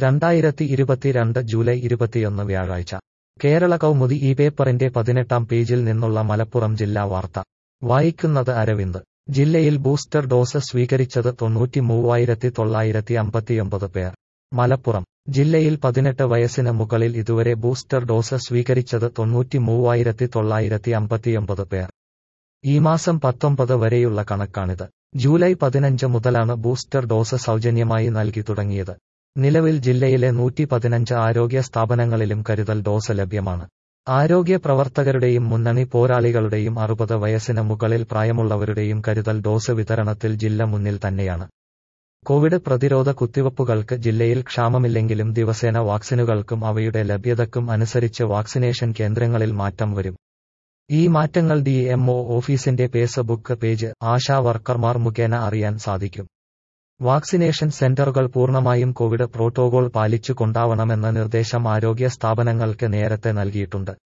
രണ്ടായിരത്തി ഇരുപത്തിരണ്ട് ജൂലൈ ഇരുപത്തിയൊന്ന് വ്യാഴാഴ്ച കേരള കൗമുദി ഈ പേപ്പറിന്റെ പതിനെട്ടാം പേജിൽ നിന്നുള്ള മലപ്പുറം ജില്ലാ വാർത്ത വായിക്കുന്നത് അരവിന്ദ് ജില്ലയിൽ ബൂസ്റ്റർ ഡോസ് സ്വീകരിച്ചത് തൊണ്ണൂറ്റി മൂവായിരത്തി തൊള്ളായിരത്തി അമ്പത്തിയൊമ്പത് പേർ മലപ്പുറം ജില്ലയിൽ പതിനെട്ട് വയസ്സിന് മുകളിൽ ഇതുവരെ ബൂസ്റ്റർ ഡോസ് സ്വീകരിച്ചത് തൊണ്ണൂറ്റി മൂവായിരത്തി തൊള്ളായിരത്തി അമ്പത്തിയൊമ്പത് പേർ ഈ മാസം പത്തൊമ്പത് വരെയുള്ള കണക്കാണിത് ജൂലൈ പതിനഞ്ച് മുതലാണ് ബൂസ്റ്റർ ഡോസ് സൗജന്യമായി നൽകി തുടങ്ങിയത് നിലവിൽ ജില്ലയിലെ നൂറ്റി പതിനഞ്ച് ആരോഗ്യ സ്ഥാപനങ്ങളിലും കരുതൽ ഡോസ് ലഭ്യമാണ് ആരോഗ്യ പ്രവർത്തകരുടെയും മുന്നണി പോരാളികളുടെയും അറുപത് വയസ്സിന് മുകളിൽ പ്രായമുള്ളവരുടെയും കരുതൽ ഡോസ് വിതരണത്തിൽ ജില്ല മുന്നിൽ തന്നെയാണ് കോവിഡ് പ്രതിരോധ കുത്തിവയ്പ്പുകൾക്ക് ജില്ലയിൽ ക്ഷാമമില്ലെങ്കിലും ദിവസേന വാക്സിനുകൾക്കും അവയുടെ ലഭ്യതക്കും അനുസരിച്ച് വാക്സിനേഷൻ കേന്ദ്രങ്ങളിൽ മാറ്റം വരും ഈ മാറ്റങ്ങൾ ഡി എംഒ ഓഫീസിന്റെ ഫേസ്ബുക്ക് പേജ് ആശാ വർക്കർമാർ മുഖേന അറിയാൻ സാധിക്കും വാക്സിനേഷൻ സെന്ററുകൾ പൂർണ്ണമായും കോവിഡ് പ്രോട്ടോകോൾ പാലിച്ചു കൊണ്ടാവണമെന്ന നിർദ്ദേശം ആരോഗ്യ സ്ഥാപനങ്ങൾക്ക് നേരത്തെ നൽകിയിട്ടുണ്ട്